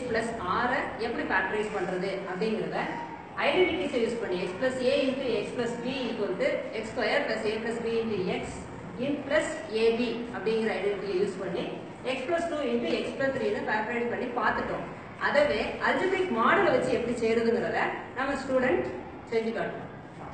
X plus ஆரை எப்படி factorise பண்றது அப்படிங்கிறத ஐடென்டிட்டிஸை யூஸ் பண்ணி x plus a into x plus b equal to x square plus a plus b into x in plus ab அப்படிங்கிற ஐடென்டிட்டியை யூஸ் பண்ணி x plus two into x plus த்ரீன்னு ஃபேக்டரைஸ் பண்ணி பார்த்துட்டோம் அதவே அல்ஜிபிரிக் மாடலை வச்சு எப்படி செய்யறதுங்கிறத நம்ம ஸ்டூடெண்ட் செஞ்சு காட்டணும்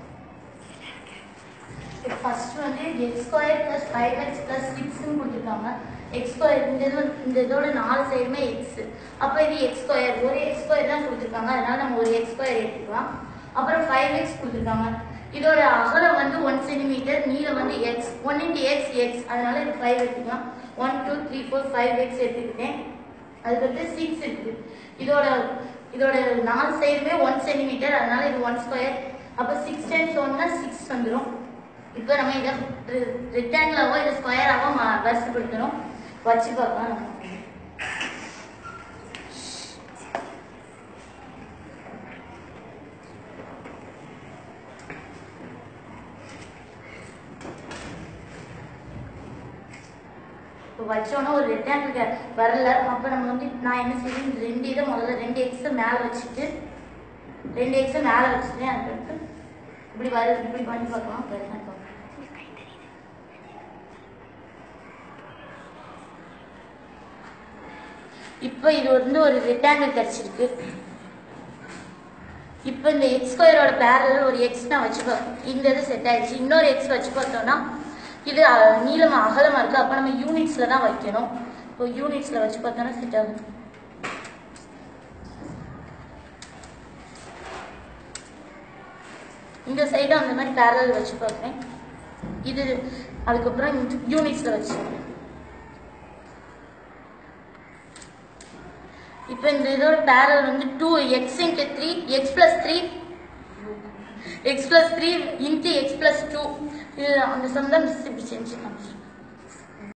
ஃபர்ஸ்ட் வந்து x square plus five x plus சிக்ஸ்னு கொடுத்துருக்காங்க எக்ஸ் ஸ்கொயர் இந்த இது இந்த இதோட நாலு சைடுமே எக்ஸ் அப்போ இது எக்ஸ் ஸ்கொயர் ஒரு எக்ஸ் ஸ்கொயர் தான் கொடுத்துருக்காங்க அதனால நம்ம ஒரு எக்ஸ் ஸ்கொயர் எடுத்துக்கலாம் அப்புறம் ஃபைவ் எக்ஸ் கொடுத்துருக்காங்க இதோட அகலம் வந்து ஒன் சென்டிமீட்டர் நீளம் வந்து x one into x x அதனால இது ஃபைவ் எடுத்துக்கலாம் one two three four five x எடுத்துக்கிட்டேன் அதுக்கடுத்து சிக்ஸ் இருக்குது இதோட இதோட நாலு சைடுமே ஒன் சென்டிமீட்டர் அதனால இது ஒன் ஸ்கொயர் அப்போ சிக்ஸ் டைம்ஸ் ஒன்னா சிக்ஸ் வந்துடும் இப்போ நம்ம இதை ரெக்டாங்கிளாவோ இதை ஸ்கொயராகவோ வரிசைப்படுத்தணும் வச்சு பார்க்கலாம் நம்ம இப்போ வச்சோன்னா ஒரு ரெக்டாங்கிள் வரல அப்போ நம்ம வந்து நான் என்ன செய்வேன் இந்த ரெண்டு இதை முதல்ல ரெண்டு எக்ஸை மேலே வச்சுட்டு ரெண்டு எக்ஸை மேலே வச்சுட்டேன் அதுக்கடுத்து இப்படி வரு இப்படி பண்ணி பார்க்கலாம் வருதான்னு பார்க்கலாம் இப்போ இது வந்து ஒரு ரெக்டாங்கிள் கிடச்சிருக்கு இப்போ இந்த எக்ஸ் ஸ்கொயரோட பேரல் ஒரு எக்ஸ் நான் வச்சு பார்க்கணும் இந்த இது செட் ஆயிடுச்சு இன்னொரு எக்ஸ் வச்சு பார்த்தோம்னா இது அஹ், நீளமா அகலமா இருக்கு அப்போ நம்ம யூனிட்ஸ்ல தான் வைக்கணும் இப்போ யூனிட்ஸ்ல வச்சு பார்த்தோம்னா செட் ஆகும் இந்த சைடு அந்த மாதிரி பேரல் வச்சு பார்க்குறேன் இது அதுக்கப்புறம் யூனிட்ஸ்ல வச்சு இப்போ இந்த இதோட பேரல் வந்து two x into three x plus three x plus three into x plus two இது அந்த சம் தான் மிஸ் இப்படி செஞ்சு காமிச்சிருக்கேன்